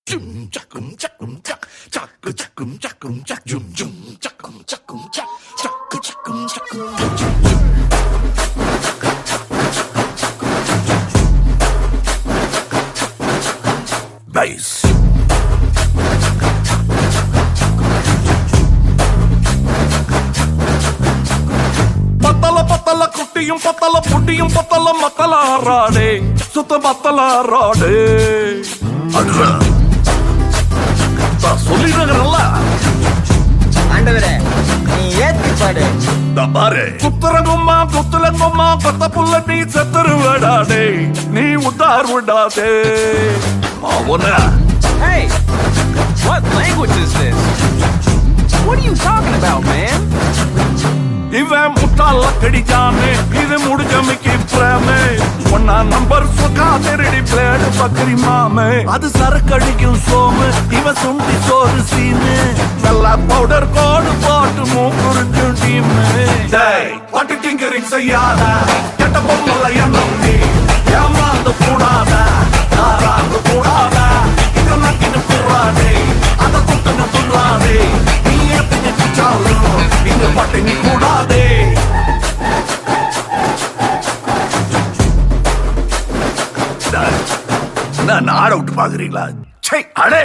Jum jakum jakum jak jak jakum jakum jak jum jum jakum jakum jak jak jakum jakum jum jum Bass. பத்தல பத்தல குட்டியும் பத்தல புட்டியும் பத்தல மத்தல ஆறாடே சுத்த பத்தல ஆறாடே அடுறா நான் சொல்லிடுறேன்ல ஆண்டவரே நீ ஏத்தி பாடு நான் பாரு குத்துறங்கும்மா குத்துலங்கும்மா கொத்த புள்ள நீ செத்துருவடாடே நீ உத்தார் விடாதே அவன Hey, what language is this? What are you talking about, man? இவன் முட்டாள கடிச்சானே இது முடிஞ்ச மிக்கி பிரேமே ஒன்னா நம்பர் சுக்கா திருடி பிளேடு பக்கரி மாமே அது சரக்கடிக்கும் சோமு இவன் சுண்டி சோறு சீனு நல்லா பவுடர் கோடு போட்டு மூக்குறிஞ்சும் டீம் டேய் பட்டு டிங்கரிங் செய்யாத கெட்ட பொம்மல எண்ணம் நீ ஏமாந்து கூடாத யாராந்து கூடாத இது நக்கின்னு கூடாதே அதை குட்டுன்னு துள்ளாதே நீ ஏத்தின்னு குச்சாலும் இங்க பட்டினி கூடாதே நான் நாட விட்டு பாக்குறீங்களா சே அடே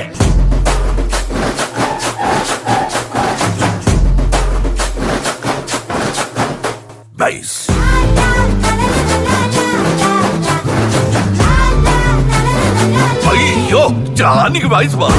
பைஸ் ஐயோ ஜானிக்கு வயசு பா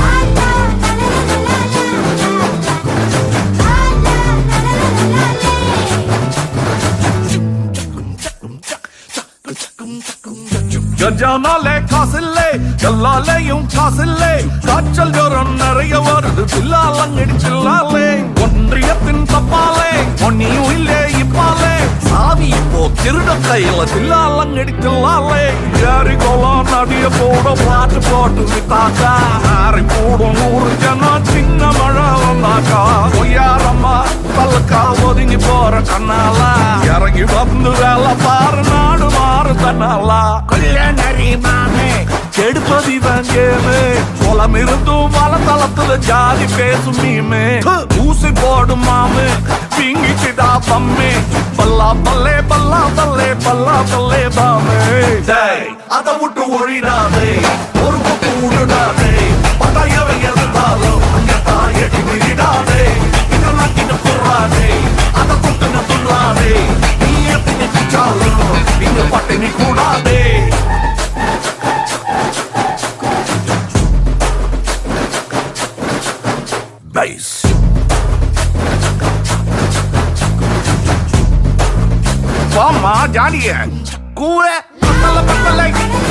கஞ்சானாலே காசில்லே எல்லாலேயும் காசில்லே காய்ச்சல் ஜோரம் நிறைய வருது பில்லாலங்கடி சில்லாலே ஒன்றியத்தின் தப்பாலே ஒன்னியும் இல்லே இப்பாலே சாவி இப்போ திருட கையில தில்லாலங்கடி தில்லாலே ஏறி கோலம் நடிய போட பாட்டு போட்டு வித்தாக்கா ஆறி போடும் நூறு ஜனம் சின்ன மழை வந்தாக்கா பொய்யாரம்மா பல்லுக்கா ஒதுங்கி போற கண்ணாலா இறங்கி வந்து வேலை பாரு நாடு மாறு தன்னாலா கல்யாணி மாமே கெடுப்பது இவன் கேமு குளம் இருந்தும் வளத்தளத்துல ஜாதி பேசும் மீமே ஊசி போடும் மாமு பிங்கிச்சுடா பம்மே பல்லா பல்லே பல்லா பல்லே பல்லா பல்லே பாமே டேய் அதை விட்டு ஒழிடாதே ஒரு பக்கம் விடுடாதே பட்டாயவை எதிர்த்தாலும் அங்க தாயடி விடாதே இதெல்லாம் கிட்ட போறாதே அதை கொட்டுன்னு துள்ளாதே நீ எத்தனை குச்சாலும் இங்க பட்டினி கூடாதே பைஸ் வாமா ஜாலிய கூற பத்தல பத்தலை